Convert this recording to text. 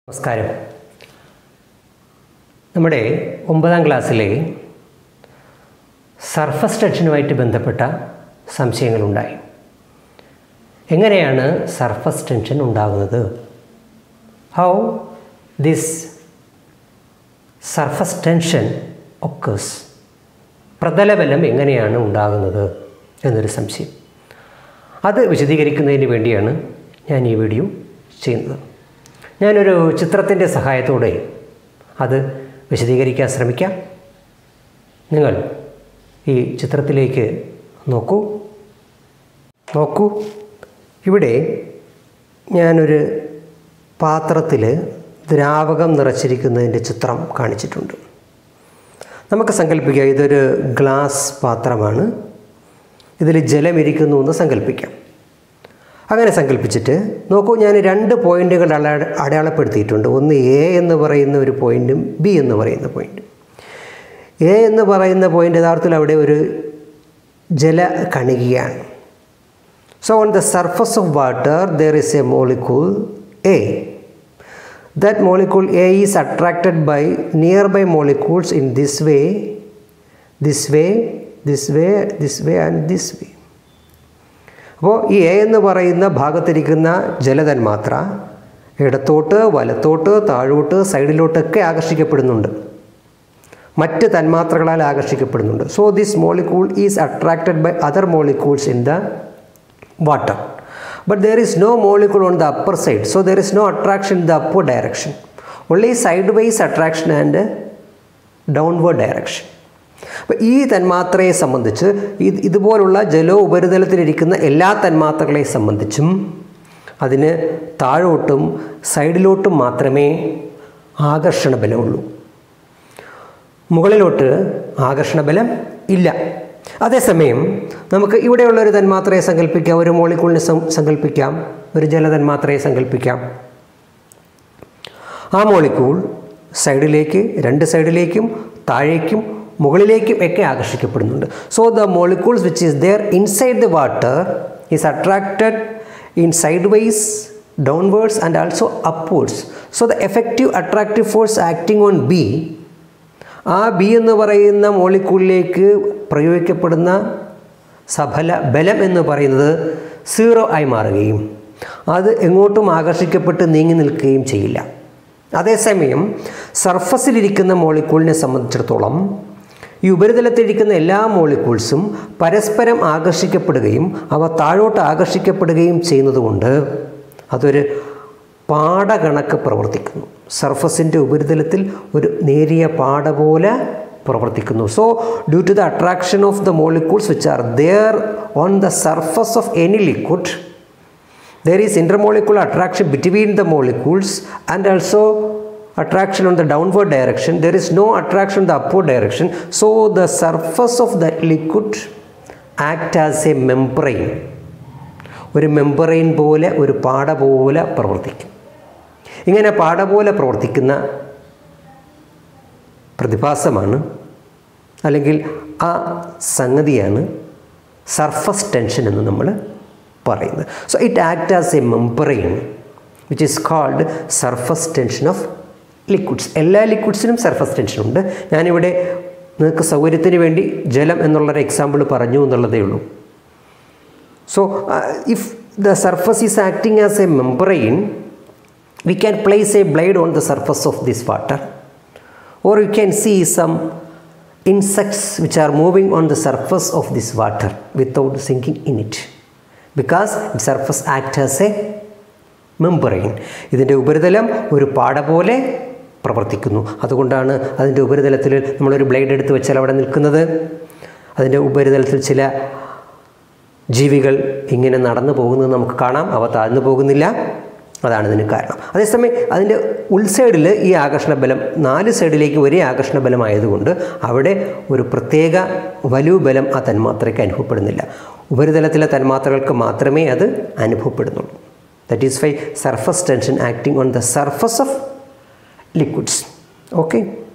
നമസ്കാരം നമ്മുടെ ഒമ്പതാം ക്ലാസ്സിലെ സർഫസ് ടെൻഷനുമായിട്ട് ബന്ധപ്പെട്ട സംശയങ്ങളുണ്ടായി എങ്ങനെയാണ് സർഫസ് ടെൻഷൻ ഉണ്ടാകുന്നത് how this surface tension occurs പ്രതലബലം എങ്ങനെയാണ് ഉണ്ടാകുന്നത് എന്നൊരു സംശയം അത് വിശദീകരിക്കുന്നതിന് വേണ്ടിയാണ് ഞാൻ ഈ വീഡിയോ ചെയ്യുന്നത് ഞാനൊരു ചിത്രത്തിൻ്റെ സഹായത്തോടെ അത് വിശദീകരിക്കാൻ ശ്രമിക്കാം നിങ്ങൾ ഈ ചിത്രത്തിലേക്ക് നോക്കൂ നോക്കൂ ഇവിടെ ഞാനൊരു പാത്രത്തിൽ ദ്രാവകം നിറച്ചിരിക്കുന്നതിൻ്റെ ചിത്രം കാണിച്ചിട്ടുണ്ട് നമുക്ക് സങ്കല്പിക്കാം ഇതൊരു ഗ്ലാസ് പാത്രമാണ് ഇതിൽ ജലമിരിക്കുന്നു എന്ന് സങ്കല്പിക്കാം അങ്ങനെ സങ്കല്പിച്ചിട്ട് നോക്കൂ ഞാൻ രണ്ട് പോയിന്റുകൾ അടയാള അടയാളപ്പെടുത്തിയിട്ടുണ്ട് ഒന്ന് എ എന്ന് പറയുന്ന ഒരു പോയിന്റും ബി എന്ന് പറയുന്ന പോയിന്റും എ എന്ന് പറയുന്ന പോയിന്റ് യഥാർത്ഥത്തിൽ അവിടെ ഒരു ജല കണികയാണ് so on the surface of water there is a molecule a that molecule A is attracted by nearby molecules in this way, this way, this way, this way and this way. അപ്പോൾ ഈ A എന്ന് പറയുന്ന ഭാഗത്തിരിക്കുന്ന ജലതന്മാത്ര ഇടത്തോട്ട് വലത്തോട്ട് താഴോട്ട് സൈഡിലോട്ടൊക്കെ ആകർഷിക്കപ്പെടുന്നുണ്ട് മറ്റ് തന്മാത്രകളാൽ ആകർഷിക്കപ്പെടുന്നുണ്ട് so this molecule is attracted by other molecules in the water but there is no molecule on the upper side so there is no attraction in the upward direction only sideways attraction and downward direction അപ്പോൾ ഈ തന്മാത്രയെ സംബന്ധിച്ച് ഇത് ഇതുപോലുള്ള ജല ഉപരിതലത്തിലിരിക്കുന്ന എല്ലാ തന്മാത്രകളെ സംബന്ധിച്ചും അതിന് താഴോട്ടും സൈഡിലോട്ടും മാത്രമേ ആകർഷണ ബലമുള്ളൂ മുകളിലോട്ട് ആകർഷണ ബലം ഇല്ല അതേസമയം നമുക്ക് ഇവിടെയുള്ള ഒരു തന്മാത്രയെ സങ്കല്പിക്കാം ഒരു മോളിക്കൂളിനെ സങ്കല്പിക്കാം ഒരു ജലതന്മാത്രയെ സങ്കല്പിക്കാം ആ മോളിക്കൂൾ സൈഡിലേക്ക് രണ്ട് സൈഡിലേക്കും താഴേക്കും മുകളിലേക്കും ഒക്കെ ആകർഷിക്കപ്പെടുന്നുണ്ട് so the molecules which is there inside the water is attracted in side wise downwards and also upwards so the effective attractive force acting on B ആ ബി എന്ന് പറയുന്ന മോളിക്കൂളിലേക്ക് പ്രയോഗിക്കപ്പെടുന്ന സഫല ബലം എന്ന് പറയുന്നത് സീറോ ആയി മാറുകയും അത് എങ്ങോട്ടും ആകർഷിക്കപ്പെട്ട് നീങ്ങി നിൽക്കുകയും ചെയ്യില്ല അതേസമയം സർഫസിലിരിക്കുന്ന മോളിക്കൂളിനെ സംബന്ധിച്ചിടത്തോളം ഈ ഉപരിതലത്തിലിരിക്കുന്ന എല്ലാ മോളിക്യൂൾസും പരസ്പരം ആകർഷിക്കപ്പെടുകയും അവ താഴോട്ട് ആകർഷിക്കപ്പെടുകയും ചെയ്യുന്നതുകൊണ്ട് അതൊരു പാടകണക്ക് പ്രവർത്തിക്കുന്നു സർഫസിൻ്റെ ഉപരിതലത്തിൽ ഒരു നേരിയ പാട പോലെ പ്രവർത്തിക്കുന്നു so due to the attraction of the molecules which are there on the surface of any liquid there is intermolecular attraction between the molecules and also attraction on the downward direction there is no attraction in the upward direction so the surface of that liquid act as a membrane ഒരു membrane പോലെ ഒരു പാട പോലെ പ്രവർത്തിക്കും ഇങ്ങനെ പാട പോലെ പ്രവർത്തിക്കുന്ന പ്രതിഭാസമാണ് അല്ലെങ്കിൽ ആ സംഗതിയാണ് സർഫസ് ടെൻഷൻ എന്ന് നമ്മൾ പറയുന്നത് so it act as a membrane which is called surface tension of liquids എല്ലാ ലിക്വിഡ്സിനും സർഫസ് ടെൻഷൻ ഉണ്ട് ഞാനിവിടെ നിങ്ങൾക്ക് സൗകര്യത്തിന് വേണ്ടി ജലം എന്നുള്ളൊരു എക്സാമ്പിൾ പറഞ്ഞു എന്നുള്ളതേ ഉള്ളൂ so if the surface is acting as a membrane we can place a blade on the surface of this water or you can see some insects which are moving on the surface of this water without sinking in it because it surface act as a membrane ഇതിൻ്റെ ഉപരിതലം ഒരു പാട പോലെ പ്രവർത്തിക്കുന്നു അതുകൊണ്ടാണ് അതിൻ്റെ ഉപരിതലത്തിൽ നമ്മളൊരു ബ്ലേഡ് എടുത്ത് വെച്ചാൽ അവിടെ നിൽക്കുന്നത് അതിൻ്റെ ഉപരിതലത്തിൽ ചില ജീവികൾ ഇങ്ങനെ നടന്നു പോകുന്നത് നമുക്ക് കാണാം അവ താഴ്ന്നു പോകുന്നില്ല അതാണ് ഇതിന് കാരണം അതേസമയം അതിൻ്റെ ഉൾസൈഡിൽ ഈ ആകർഷണ ബലം നാല് സൈഡിലേക്ക് ഒരേ ആകർഷണ ബലമായതുകൊണ്ട് അവിടെ ഒരു പ്രത്യേക വലിയ ബലം ആ തന്മാത്രയ്ക്ക് അനുഭവപ്പെടുന്നില്ല ഉപരിതലത്തിലെ തന്മാത്രകൾക്ക് മാത്രമേ അത് അനുഭവപ്പെടുന്നുള്ളൂ that is why surface tension acting on the surface of liquids okay